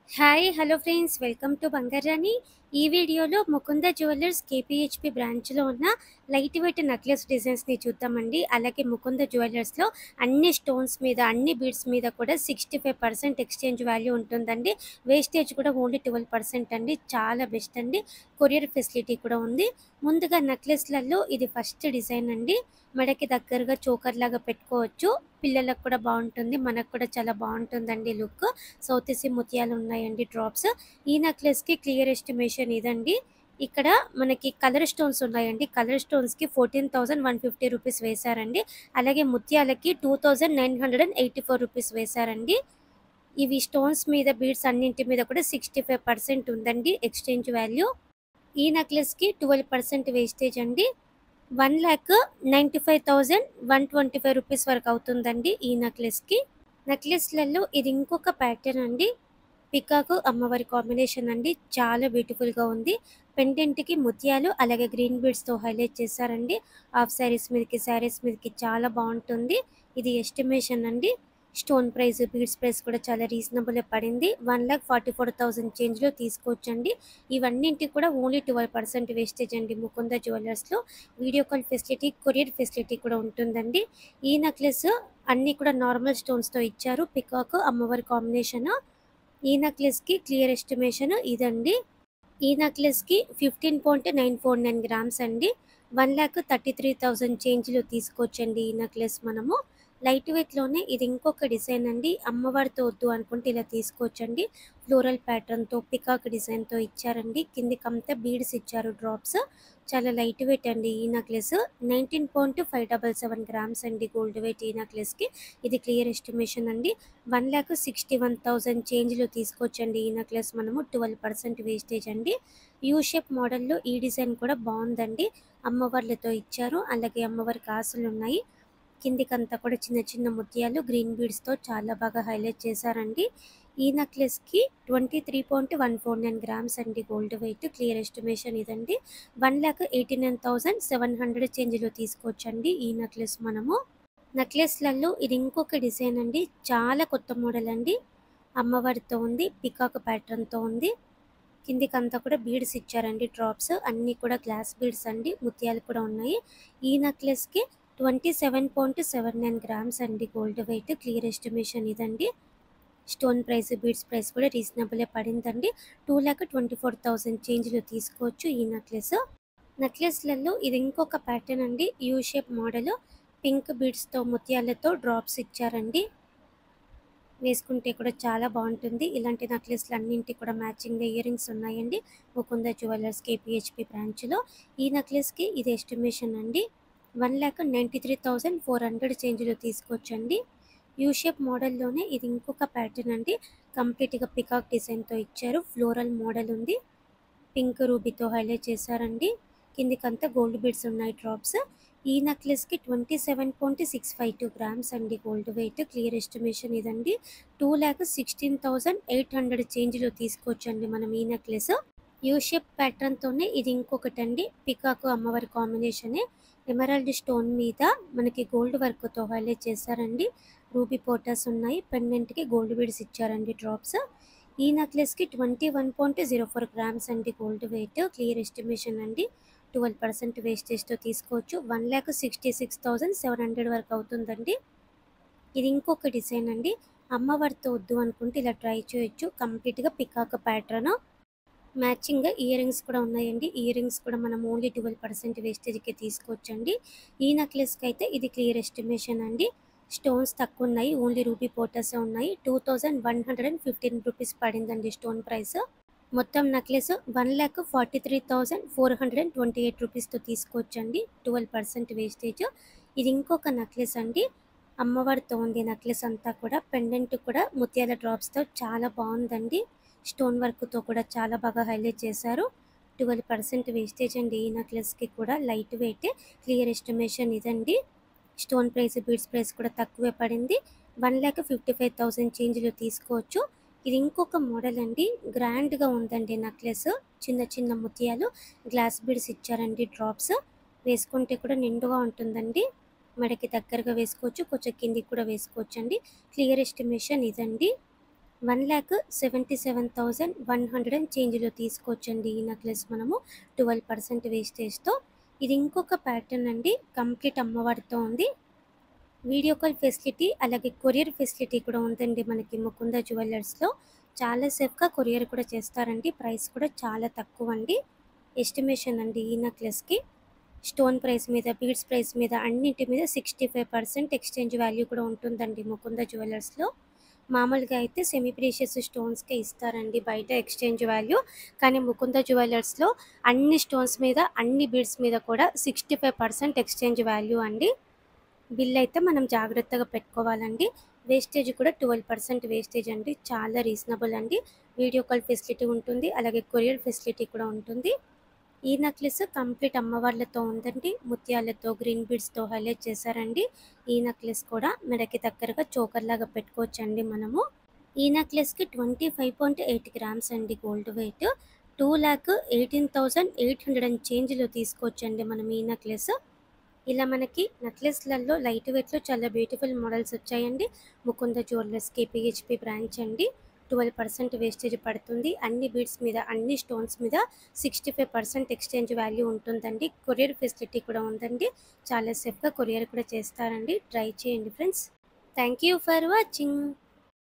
hi hello friends welcome to Bangarani ఈ వీడియోలో Mukunda jewellers కేపీహెచ్పి బ్రాంచ్లో ఉన్న లైట్ వెయిట్ నెక్లెస్ డిజైన్స్ని చూద్దామండి అలాగే ముకుంద జ్యువెలర్స్లో అన్ని స్టోన్స్ మీద అన్ని బీడ్స్ మీద కూడా sixty five percent exchange value ఉంటుందండి వేస్టేజ్ కూడా ఓన్లీ ట్వెల్వ్ పర్సెంట్ అండి చాలా బెస్ట్ అండి కొరియర్ ఫెసిలిటీ కూడా ఉంది ముందుగా నెక్లెస్లలో ఇది ఫస్ట్ డిజైన్ అండి మెడకి దగ్గరగా చోకర్ లాగా పెట్టుకోవచ్చు పిల్లలకు కూడా బాగుంటుంది మనకు కూడా చాలా బాగుంటుందండి లుక్ సౌతేసి ముత్యాలు ఉన్నాయండి డ్రాప్స్ ఈ నెక్లెస్కి క్లియర్ ఎస్టిమేషన్ ఇదండి ఇక్కడ మనకి కలర్ స్టోన్స్ ఉన్నాయండి కలర్ స్టోన్స్కి fourteen thousand one fifty rupees వేశారండి అలాగే ముత్యాలకి two thousand nine hundred and eighty four rupees వేశారండి ఇవి స్టోన్స్ మీద బీడ్స్ అన్నింటి మీద కూడా సిక్స్టీ ఫైవ్ పర్సెంట్ ఉందండి ఎక్స్చేంజ్ వాల్యూ ఈ నెక్లెస్కి ట్వెల్వ్ పర్సెంట్ వేస్టేజ్ అండి one lakh ninety five thousand one twenty five rupees వరకు అవుతుందండి ఈ నెక్లెస్కి నెక్లెస్లలో ఇది ఇంకొక ప్యాటర్న్ అండి పికాకు అమ్మవారి కాంబినేషన్ అండి చాలా బ్యూటిఫుల్గా ఉంది పెండెంట్కి ముత్యాలు అలాగే గ్రీన్ బీడ్స్తో హైలైట్ చేశారండి హాఫ్ శారీస్ మీదకి శారీస్ మీదకి చాలా బాగుంటుంది ఇది ఎస్టిమేషన్ అండి స్టోన్ ప్రైస్ బీడ్స్ ప్రైస్ కూడా చాలా రీజనబుల్ పడింది one lakh forty four thousand చేంజ్లో తీసుకోవచ్చండి ఇవన్నింటికి కూడా ఓన్లీ ట్వెల్వ్ పర్సెంట్ వేస్టేజ్ అండి ముకుంద జ్యువెలర్స్లో video call facility courier facility కూడా ఉంటుందండి ఈ నెక్లెస్ అన్నీ కూడా నార్మల్ స్టోన్స్తో ఇచ్చారు పికాక్ అమ్మవారి కాంబినేషన్ ఈ నెక్లెస్కి క్లియర్ ఎస్టిమేషన్ ఇదండి ఈ నెక్లెస్కి fifteen point nine four nine grams అండి one lakh thirty three thousand చేంజ్లో తీసుకోవచ్చండి ఈ నెక్లెస్ మనము లైట్ వెయిట్లోనే ఇది ఇంకొక డిజైన్ అండి అమ్మవారితో వద్దు అనుకుంటే ఇలా తీసుకోవచ్చండి ఫ్లోరల్ ప్యాటర్న్తో పికాక్ డిజైన్తో ఇచ్చారండి కిందికంతా బీడ్స్ ఇచ్చారు డ్రాప్స్ చాలా లైట్ వెయిట్ అండి ఈ necklace nineteen point five double seven grams అండి గోల్డ్ వెయిట్ ఈ నెక్లెస్కి ఇది క్లియర్ ఎస్టిమేషన్ అండి one lakh sixty one thousand చేంజ్లో తీసుకోవచ్చండి ఈ నెక్లెస్ మనము ట్వెల్వ్ పర్సెంట్ వేస్టేజ్ అండి యూ షేప్ మోడల్లో ఈ డిజైన్ కూడా బాగుందండి అమ్మవార్లతో ఇచ్చారు అలాగే అమ్మవారి కాసులు ఉన్నాయి కిందికంతా కూడా చిన్న చిన్న ముత్యాలు గ్రీన్ బీడ్స్తో చాలా బాగా హైలైట్ చేశారండి ఈ నెక్లెస్కి twenty three point one four nine grams అండి గోల్డ్ వెయిట్ క్లియర్ ఎస్టిమేషన్ ఇదండి one lakh eighty nine thousand seven hundred చేంజ్లో తీసుకోవచ్చండి ఈ నెక్లెస్ మనము నెక్లెస్లలో ఇది ఇంకొక డిజైన్ అండి చాలా కొత్త మోడల్ అండి అమ్మవారితో ఉంది పికాక్ ప్యాటర్న్తో ఉంది కిందికంతా కూడా బీడ్స్ ఇచ్చారండి డ్రాప్స్ అన్నీ కూడా గ్లాస్ బీడ్స్ అండి ముత్యాలు కూడా ఉన్నాయి ఈ నెక్లెస్కి twenty seven point seven nine grams అండి గోల్డ్ వెయిట్ క్లియర్ ఎస్టిమేషన్ ఇదండి స్టోన్ ప్రైస్ బీడ్స్ ప్రైస్ కూడా రీజనబులే పడిందండి two lakh twenty four thousand చేంజ్లో తీసుకోవచ్చు ఈ నెక్లెస్ నెక్లెస్లలో ఇది ఇంకొక ప్యాటర్న్ అండి యూ షేప్ మోడల్ పింక్ బీడ్స్తో ముత్యాలతో డ్రాప్స్ ఇచ్చారండి వేసుకుంటే కూడా చాలా బాగుంటుంది ఇలాంటి నెక్లెస్లు అన్నింటి కూడా మ్యాచింగ్ ఇయర్ రింగ్స్ ఉన్నాయండి ముకుంద జ్యువెలర్స్ కేపీహెచ్పి బ్రాంచ్లో ఈ నెక్లెస్కి ఇది ఎస్టిమేషన్ అండి one lakh ninety three thousand four hundred చేంజ్లో తీసుకోవచ్చండి యూ షేప్ మోడల్లోనే ఇది ఇంకొక ప్యాటర్న్ అండి కంప్లీట్గా పికాక్ డిజైన్తో ఇచ్చారు ఫ్లోరల్ మోడల్ ఉంది పింక్ రూబీతో హైలైట్ చేశారండి కిందికంతా గోల్డ్ బీడ్స్ ఉన్నాయి డ్రాప్స్ ఈ నెక్లెస్కి twenty seven point six five two grams అండి గోల్డ్ వెయిట్ క్లియర్ ఎస్టిమేషన్ ఇదండి two lakh sixteen thousand eight hundred చేంజ్లో తీసుకోవచ్చండి మనం ఈ నెక్లెస్ యూ షేప్ ప్యాటర్న్తోనే ఇది ఇంకొకటి అండి పికాక్ అమ్మవారి కాంబినేషనే ఎమరాల్డ్ స్టోన్ మీద మనకి గోల్డ్ వర్క్తో హైలైట్ చేశారండి రూబీ పోటర్స్ ఉన్నాయి పెండెంట్కి గోల్డ్ బీడ్స్ ఇచ్చారండి డ్రాప్స్ ఈ నెక్లెస్కి twenty one point zero four grams అండి గోల్డ్ వెయిట్ క్లియర్ ఎస్టిమేషన్ అండి ట్వెల్వ్ పర్సెంట్ వేస్టేజ్తో తీసుకోవచ్చు one lakh sixty six thousand seven hundred వరకు అవుతుందండి ఇది ఇంకొక డిజైన్ అండి అమ్మవారితో వద్దు అనుకుంటే ఇలా ట్రై చేయొచ్చు కంప్లీట్గా peacock pattern matching earrings కూడా ఉన్నాయండి ఇయర్ రింగ్స్ కూడా మనం ఓన్లీ ట్వెల్వ్ పర్సెంట్ వేస్టేజ్కి తీసుకోవచ్చండి ఈ నెక్లెస్కి అయితే ఇది క్లియర్ ఎస్టిమేషన్ అండి స్టోన్స్ తక్కువ ఉన్నాయి ఓన్లీ రూపీ పోటర్స్ ఉన్నాయి two thousand one hundred and fifteen rupees పడిందండి స్టోన్ ప్రైస్ మొత్తం necklace one lakh forty three thousand four hundred and twenty eight రూపీస్తో తీసుకోవచ్చండి ట్వెల్వ్ పర్సెంట్ వేస్టేజ్ ఇది ఇంకొక నెక్లెస్ అండి అమ్మవారితో ఉంది నెక్లెస్ అంతా కూడా పెండెంట్ కూడా ముత్యాల డ్రాప్స్తో చాలా బాగుందండి స్టోన్ వర్క్తో కూడా చాలా బాగా హైలైట్ చేశారు ట్వెల్వ్ పర్సెంట్ వేస్టేజ్ అండి ఈ నెక్లెస్కి కూడా లైట్ వెయిట్ క్లియర్ ఎస్టిమేషన్ ఇదండి స్టోన్ ప్రైస్ బీడ్స్ ప్రైస్ కూడా తక్కువే పడింది one lakh fifty five thousand చేంజ్లో తీసుకోవచ్చు ఇది ఇంకొక మోడల్ అండి గ్రాండ్గా ఉందండి నెక్లెస్ చిన్న చిన్న ముత్యాలు గ్లాస్ బీడ్స్ ఇచ్చారండి డ్రాప్స్ వేసుకుంటే కూడా నిండుగా ఉంటుందండి మెడకి దగ్గరగా వేసుకోవచ్చు కొంచెం కిందికి కూడా వేసుకోవచ్చు అండి క్లియర్ ఎస్టిమేషన్ ఇదండి one lakh seventy seven thousand one hundred and చేంజ్లో తీసుకోవచ్చండి ఈ నెక్లెస్ మనము ట్వెల్వ్ పర్సెంట్ వేస్టేజ్తో ఇది ఇంకొక ప్యాటర్న్ అండి కంప్లీట్ అమ్మవారితో ఉంది వీడియో కాల్ ఫెసిలిటీ అలాగే కొరియర్ ఫెసిలిటీ కూడా ఉందండి మనకి ముకుంద జ్యువెలర్స్లో చాలా సేఫ్గా కొరియర్ కూడా చేస్తారండి ప్రైస్ కూడా చాలా తక్కువ అండి ఎస్టిమేషన్ అండి ఈ నెక్లెస్కి స్టోన్ ప్రైస్ మీద బీడ్స్ ప్రైస్ మీద అన్నింటి మీద sixty five percent exchange value కూడా ఉంటుందండి ముకుంద జ్యువెలర్స్లో మామూలుగా అయితే సెమీ ప్రీషియస్ స్టోన్స్కే ఇస్తారండి బయట ఎక్స్చేంజ్ వాల్యూ కానీ ముకుంద జ్యువెలర్స్లో అన్ని స్టోన్స్ మీద అన్ని బీడ్స్ మీద కూడా sixty five percent exchange value అండి బిల్ అయితే మనం జాగ్రత్తగా పెట్టుకోవాలండి వేస్టేజ్ కూడా ట్వెల్వ్ పర్సెంట్ వేస్టేజ్ అండి చాలా రీజనబుల్ అండి వీడియో కాల్ ఫెసిలిటీ ఉంటుంది అలాగే కొరియర్ ఫెసిలిటీ కూడా ఉంటుంది ఈ నెక్లెస్ కంప్లీట్ అమ్మవార్లతో ఉందండి ముత్యాలతో గ్రీన్ బీడ్స్తో హైలైట్ చేశారండి ఈ నెక్లెస్ కూడా మెడకి దగ్గరగా చోకర్ లాగా పెట్టుకోవచ్చండి మనము ఈ నెక్లెస్కి twenty five point eight grams అండి gold weight two lakh eighteen thousand eight hundred and చేంజ్లో తీసుకోవచ్చండి మనం ఈ నెక్లెస్ ఇలా మనకి నెక్లెస్లలో లైట్ వెయిట్లో చాలా బ్యూటిఫుల్ మోడల్స్ వచ్చాయండి ముకుంద జ్యువెలర్స్కి పిహెచ్పి బ్రాంచ్ అండి ట్వెల్వ్ పర్సెంట్ వేస్టేజ్ పడుతుంది అన్ని బీడ్స్ మీద అన్ని స్టోన్స్ మీద sixty five percent exchange value ఉంటుందండి కొరియర్ ఫెసిలిటీ కూడా ఉందండి చాలా సేఫ్గా కొరియర్ కూడా చేస్తారండి ట్రై చేయండి friends thank you for watching